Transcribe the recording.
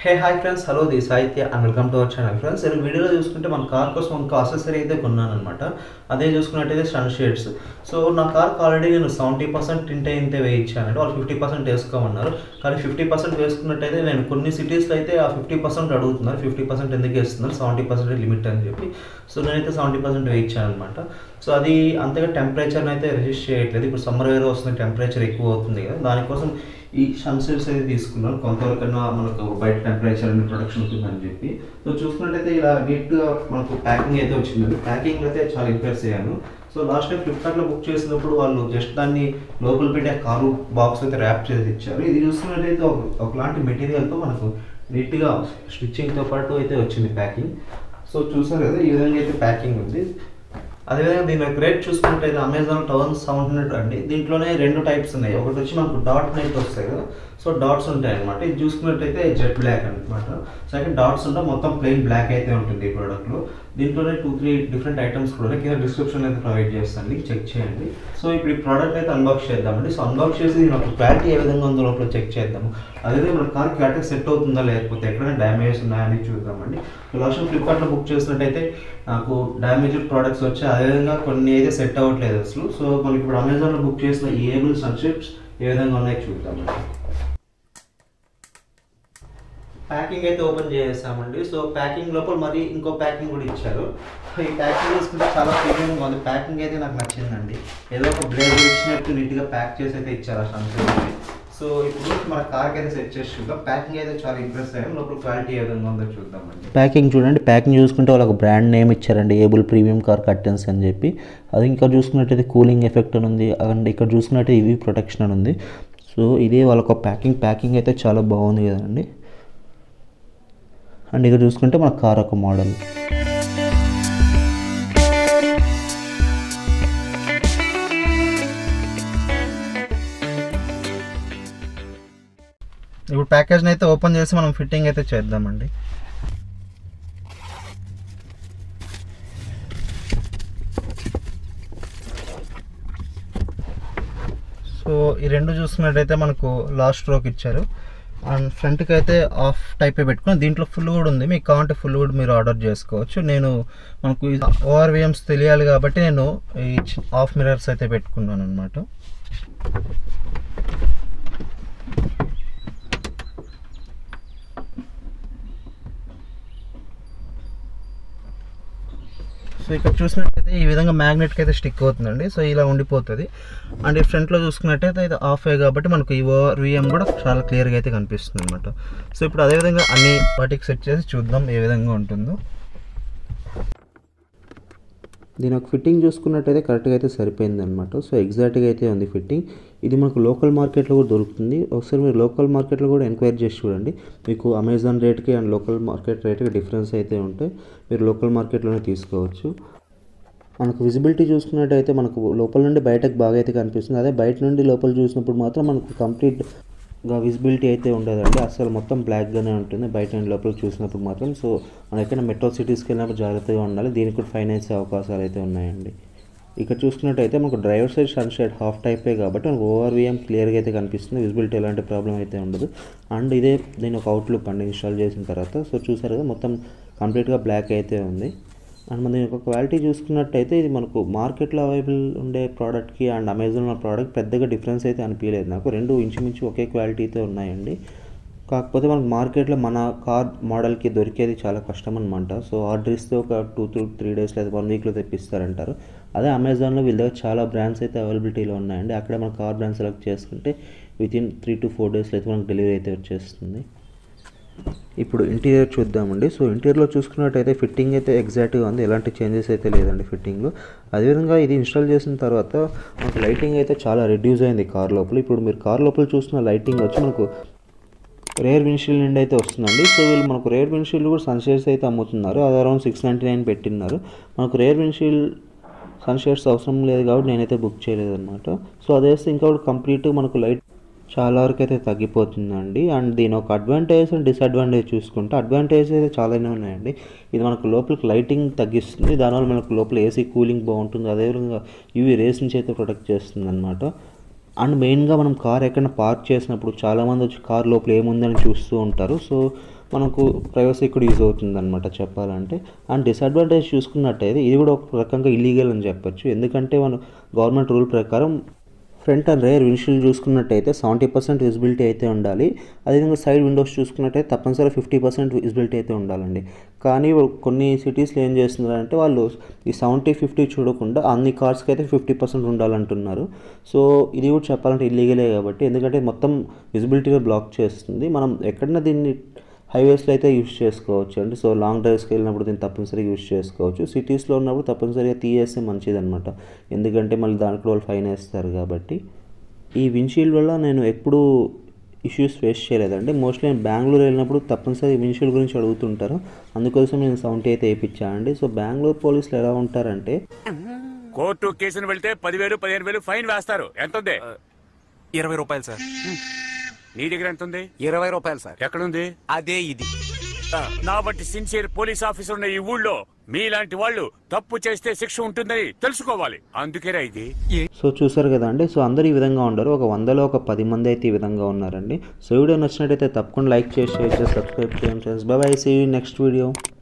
Hey hi friends hello the Sahithya and welcome to our channel friends నేను వీడియోలో చూసుకుంటే మన కార్ కోసం ఒక అసెసరీ అయితే కొన్నాను అనమాట అదే చూసుకున్నట్టయితే సన్ షేడ్స్ సో నా కార్కి ఆల్రెడీ నేను సెవెంటీ పర్సెంట్ టింట్ అయితే వేయించానంటే వాళ్ళు ఫిఫ్టీ పర్సెంట్ వేసుకోమన్నారు కానీ ఫిఫ్టీ పర్సెంట్ వేసుకున్నట్టయితే నేను కొన్ని సిటీస్లో అయితే ఆ ఫిఫ్టీ పర్సెంట్ అడుగుతున్నారు ఫిఫ్టీ పర్సెంట్ ఎందుకు వేస్తున్నారు సెవెంటీ పర్సెంట్ లిమిట్ అని చెప్పి సో నేనైతే సెవెంటీ పర్సెంట్ వేయించాను అనమాట సో అది అంతగా టెంపరేచర్ని అయితే రెసిస్ట్ చేయట్లేదు ఇప్పుడు సమ్మర్ వేర్ వస్తుంది టెంపరేచర్ ఎక్కువ అవుతుంది కదా దానికోసం ఈ సన్సెట్స్ అయితే తీసుకున్నాను కొంతవరకన్నా మనకు బయట టెంపరేచర్ అండ్ ప్రొడక్షన్ ఉంటుందని చెప్పి సో చూసుకున్నట్టయితే ఇలా నీట్గా మనకు ప్యాకింగ్ అయితే వచ్చింది ప్యాకింగ్ అయితే చాలా ఇంప్రెస్ అయ్యాను సో లాస్ట్ టైం ఫ్లిప్కార్ట్లో బుక్ చేసినప్పుడు వాళ్ళు జస్ట్ దాన్ని లోపల పెట్టే కారు బాక్స్ అయితే ర్యాప్ చేసి ఇచ్చారు ఇది చూసుకున్నట్టయితే ఒక ఒకలాంటి మెటీరియల్తో మనకు నీట్గా స్టిచ్చింగ్తో పాటు అయితే వచ్చింది ప్యాకింగ్ సో చూసారు కదా ఈ విధంగా అయితే ప్యాకింగ్ ఉంది అదేవిధంగా దీని యొక్క రేట్ చూసుకుంటే అమెజాన్ థౌసండ్ సెవెన్ హండ్రెడ్ అండి దీంట్లోనే రెండు టైప్స్ ఉన్నాయి ఒకటి వచ్చి మనకు డాట్ నైట్ వస్తాయి కదా సో డాట్స్ ఉంటాయి అనమాట ఇది చూసుకున్నట్టయితే జెట్ బ్లాక్ అనమాట సెకండ్ డాట్స్ ఉంటే మొత్తం ప్లెయిన్ బ్లాక్ అయితే ఉంటుంది ఈ ప్రోడక్ట్లో దీంట్లోనే టూ త్రీ డిఫరెంట్ ఐటమ్స్ కూడా ఉన్నాయి. కింద డిస్క్రిప్షన్ అయితే ప్రొవైడ్ చేస్తాను చెక్ చేయండి సో ఇప్పుడు ఈ ప్రోడక్ట్ అయితే అన్బాక్స్ చేద్దామండి సో అన్బాక్స్ చేసి దీని ఒక క్వాలిటీ ఏ విధంగా ఉందో లోపల చెక్ చేద్దాము అదేవిధంగా మన కార్ క్వాలిటీ సెట్ అవుతుందా లేకపోతే ఎక్కడైనా డ్యామేజెస్ ఉన్నాయని చూద్దామండి లాస్ట్ ఫ్లిప్కార్ట్లో బుక్ చేసినట్టయితే నాకు డ్యామేజ్డ్ ప్రోడక్ట్స్ వచ్చాయి అదేవిధంగా కొన్ని అయితే సెట్ అవ్వట్లేదు అసలు సో మనకి ఇప్పుడు అమెజాన్లో బుక్ చేసిన ఈ ఏబుల్ సన్షిప్స్ ఏ విధంగా ఉన్నాయో చూద్దామండి ప్యాకింగ్ అయితే ఓపెన్ చేసామండి సో ప్యాకింగ్ లోపల మరి ఇంకో ప్యాకింగ్ కూడా ఇచ్చారు ఈ ప్యాకింగ్ చూసుకుంటే చాలా ప్రీమియంగా ఉంది ప్యాకింగ్ అయితే నాకు నచ్చిందండి ఏదో ఒక బ్లేడ్ ఇచ్చినట్టు నీట్గా ప్యాక్ చేసి అయితే ఇచ్చారు ఆ సంచులకి సో ఇప్పుడు మన కార్కి అయితే సెట్ చేసి చూద్దాం ప్యాకింగ్ అయితే చాలా ఇంప్రెస్ అయ్యాం లోపల క్వాలిటీ ఏ విధంగా ఉందో చూద్దామండి ప్యాకింగ్ చూడండి ప్యాకింగ్ చూసుకుంటే వాళ్ళకి బ్రాండ్ నేమ్ ఇచ్చారండి ఏబుల్ ప్రీమియం కార్ కర్టెన్స్ అని చెప్పి అది ఇంకా చూసుకున్నట్టయితే కూలింగ్ ఎఫెక్ట్ అని ఉంది అండ్ ఇక్కడ చూసుకున్నట్టయితే ఇవి ప్రొటెక్షన్ అని ఉంది సో ఇదే వాళ్ళకు ప్యాకింగ్ ప్యాకింగ్ అయితే చాలా బాగుంది కదండి అండ్ ఇక్కడ చూసుకుంటే మన కార్ ఒక మోడల్ ఇప్పుడు ప్యాకేజ్ని అయితే ఓపెన్ చేసి మనం ఫిట్టింగ్ అయితే చేద్దామండి సో ఈ రెండు చూసుకున్నట్టయితే మనకు లాస్ట్ రోకి ఇచ్చారు అండ్ ఫ్రంట్కి అయితే ఆఫ్ టైపే పెట్టుకుని దీంట్లో ఫుల్ కూడా ఉంది మీకు కావాలంటే ఫుల్ కూడా మీరు ఆర్డర్ చేసుకోవచ్చు నేను మనకు ఓఆర్విఎమ్స్ తెలియాలి కాబట్టి నేను ఈ ఆఫ్ మిరర్స్ అయితే పెట్టుకున్నాను అనమాట సో ఇక్కడ చూసినట్టయితే ఈ విధంగా మ్యాగ్నెట్కి అయితే స్టిక్ అవుతుందండి సో ఇలా ఉండిపోతుంది అండ్ ఈ ఫ్రంట్లో చూసుకున్నట్టయితే ఇది ఆఫ్ అయ్యి కాబట్టి మనకు ఈ విఎం కూడా చాలా క్లియర్గా అయితే కనిపిస్తుంది అనమాట సో ఇప్పుడు అదేవిధంగా అన్ని వాటికి సెట్ చేసి చూద్దాం ఏ విధంగా ఉంటుందో దీని ఒక ఫిట్టింగ్ చూసుకున్నట్టయితే కరెక్ట్గా అయితే సరిపోయింది అనమాట సో ఎగ్జాక్ట్గా అయితే ఉంది ఫిట్టింగ్ ఇది మనకు లోకల్ మార్కెట్లో కూడా దొరుకుతుంది ఒకసారి మీరు లోకల్ మార్కెట్లో కూడా ఎంక్వైరీ చేసి చూడండి మీకు అమెజాన్ రేట్కి అండ్ లోకల్ మార్కెట్ రేట్కి డిఫరెన్స్ అయితే ఉంటే మీరు లోకల్ మార్కెట్లోనే తీసుకోవచ్చు మనకు విజిబిలిటీ చూసుకున్నట్టయితే మనకు లోపల నుండి బయటకు బాగా అయితే కనిపిస్తుంది అదే బయట నుండి లోపల చూసినప్పుడు మాత్రం మనకు కంప్లీట్గా విజిబిలిటీ అయితే ఉండదండి అసలు మొత్తం బ్లాక్గానే ఉంటుంది బయట నుండి లోపల చూసినప్పుడు మాత్రం సో మనం ఎక్కడైనా మెట్రో సిటీస్కి వెళ్ళినప్పుడు జాగ్రత్తగా ఉండాలి దీనికి కూడా ఫైన్ వేసే అవకాశాలు అయితే ఉన్నాయండి ఇక్కడ చూసుకున్నట్టయితే మనకు డ్రైవర్ సైడ్ సన్షైడ్ హాఫ్ టైపే కాబట్టి మనకు ఓఆర్వీఎం క్లియర్గా అయితే కనిపిస్తుంది విజిబిలిటీ ఎలాంటి ప్రాబ్లం అయితే ఉండదు అండ్ ఇదే దీని ఒక అవుట్లుక్ అండి ఇన్స్టాల్ చేసిన తర్వాత సో చూసారు కదా మొత్తం కంప్లీట్గా బ్లాక్ అయితే ఉంది అండ్ మన యొక్క క్వాలిటీ చూసుకున్నట్టయితే ఇది మనకు మార్కెట్లో అవైలబుల్ ఉండే ప్రోడక్ట్కి అండ్ అమెజాన్లో ప్రోడక్ట్ పెద్దగా డిఫరెన్స్ అయితే అనిపించలేదు నాకు రెండు ఇంచుమించు ఒకే క్వాలిటీతో ఉన్నాయండి కాకపోతే మనకు మార్కెట్లో మన కార్ మోడల్కి దొరికేది చాలా కష్టం అనమాట సో ఆర్డర్ ఇస్తే ఒక టూ త్రీ త్రీ డేస్ లేదా వన్ వీక్లో తెప్పిస్తారంటారు అదే అమెజాన్లో వీళ్ళ దగ్గర చాలా బ్రాండ్స్ అయితే అవైలబిలిటీలో ఉన్నాయండి అక్కడ మన కార్ బ్రాండ్ సెలెక్ట్ చేసుకుంటే within three to four డేస్లో అయితే మనకు డెలివరీ అయితే వచ్చేస్తుంది ఇప్పుడు ఇంటీరియర్ చూద్దామండి సో ఇంటీరియర్లో చూసుకున్నట్టయితే ఫిట్టింగ్ అయితే ఎగ్జాక్ట్గా ఉంది ఎలాంటి చేంజెస్ అయితే లేదండి ఫిట్టింగ్లో అదేవిధంగా ఇది ఇన్స్టాల్ చేసిన తర్వాత మనకు లైటింగ్ అయితే చాలా రెడ్యూస్ అయింది కార్ లోపల ఇప్పుడు మీరు కార్ లోపల చూసిన లైటింగ్ వచ్చి మనకు రేర్ విండ్షీల్డ్ నుండి అయితే వస్తుందండి సో వీళ్ళు మనకు రేర్ విండ్షీల్డ్ కూడా సన్షేడ్స్ అయితే అమ్ముతున్నారు అది అరౌండ్ సిక్స్ నైంటీ నైన్ పెట్టినారు మనకు రేర్ విండ్షీల్డ్ సన్షేడ్స్ అవసరం లేదు కాబట్టి నేనైతే బుక్ చేయలేదు అనమాట సో అది వేస్తే ఇంకా కంప్లీట్ మనకు లైట్ చాలా వరకు అయితే తగ్గిపోతుందండి అండ్ దీని ఒక అడ్వాంటేజ్ అండ్ డిసడ్వాంటేజ్ చూసుకుంటే అడ్వాంటేజ్ అయితే చాలానే ఉన్నాయండి ఇది మనకు లోపలికి లైటింగ్ తగ్గిస్తుంది దానివల్ల మనకు లోపల ఏసీ కూలింగ్ బాగుంటుంది అదేవిధంగా యూవీ రేస్ నుంచి అయితే ప్రొటెక్ట్ చేస్తుంది అనమాట అండ్ మెయిన్గా మనం కార్ ఎక్కడ పార్క్ చేసినప్పుడు చాలామంది వచ్చి కార్ లోపల ఏముందని చూస్తూ ఉంటారు సో మనకు ప్రైవసీ కూడా యూజ్ అవుతుంది అనమాట చెప్పాలంటే అండ్ డిసడ్వాంటేజ్ చూసుకున్నట్టయితే ఇది కూడా ఒక రకంగా ఇల్లీగల్ అని చెప్పొచ్చు ఎందుకంటే మనం గవర్నమెంట్ రూల్ ప్రకారం ఫ్రంట్ అండ్ రేర్ విండ్షీల్డ్ చూసుకున్నట్టయితే సెవెంటీ పర్సెంట్ విజిబిలిటీ అయితే ఉండాలి అదేవిధంగా సైడ్ విండోస్ చూసుకున్నట్టయితే తప్పనిసరి ఫిఫ్టీ పర్సెంట్ విజిబిలిటీ అయితే ఉండాలండి కానీ కొన్ని సిటీస్లో ఏం చేస్తున్నారంటే వాళ్ళు ఈ సెవెంటీ ఫిఫ్టీ చూడకుండా అన్ని కార్స్కి అయితే ఫిఫ్టీ పర్సెంట్ ఉండాలంటున్నారు సో ఇది కూడా చెప్పాలంటే ఇల్లీగలే కాబట్టి ఎందుకంటే మొత్తం విజిబిలిటీని బ్లాక్ చేస్తుంది మనం ఎక్కడైనా దీన్ని హైవేస్లో అయితే యూస్ చేసుకోవచ్చు అండి సో లాంగ్ డ్రైవ్స్కి వెళ్ళినప్పుడు దీన్ని తప్పనిసరిగా యూస్ చేసుకోవచ్చు సిటీస్లో ఉన్నప్పుడు తప్పనిసరిగా తీయేస్తే మంచిది అనమాట ఎందుకంటే మళ్ళీ దానికి వాళ్ళు ఫైన్ వేస్తారు కాబట్టి ఈ విండ్షీల్డ్ వల్ల నేను ఎప్పుడూ ఇష్యూస్ ఫేస్ చేయలేదండి మోస్ట్లీ నేను బెంగళూరు వెళ్ళినప్పుడు తప్పనిసరి విండ్షీల్డ్ గురించి అడుగుతుంటారు అందుకోసం నేను సౌండ్ అయితే వేయించానండి సో బెంగళూరు పోలీసులు ఎలా ఉంటారంటే కోర్టు కేసును వెళ్తే పదివేలు పదిహేను వేలు ఫైన్ వేస్తారు ఎంత ఉంది ఇరవై రూపాయలు సార్ నీ దగ్గర ఎంత ఉంది ఇరవై రూపాయలు సార్ ఎక్కడుంది అదే ఇది నా బట్టి సిన్సియర్ పోలీస్ ఆఫీసర్ ఉన్న ఈ ఊళ్ళో మీలాంటి వాళ్ళు తప్పు చేస్తే శిక్ష ఉంటుందని తెలుసుకోవాలి అందుకేరా ఇది సో చూసారు కదా అండి సో అందరూ ఈ విధంగా ఉండరు ఒక వందలో ఒక పది మంది అయితే ఈ విధంగా ఉన్నారండి సో వీడియో నచ్చినట్టయితే తప్పకుండా లైక్ చేసి షేర్ చేసి సబ్స్క్రైబ్ చేయండి friends bye see next video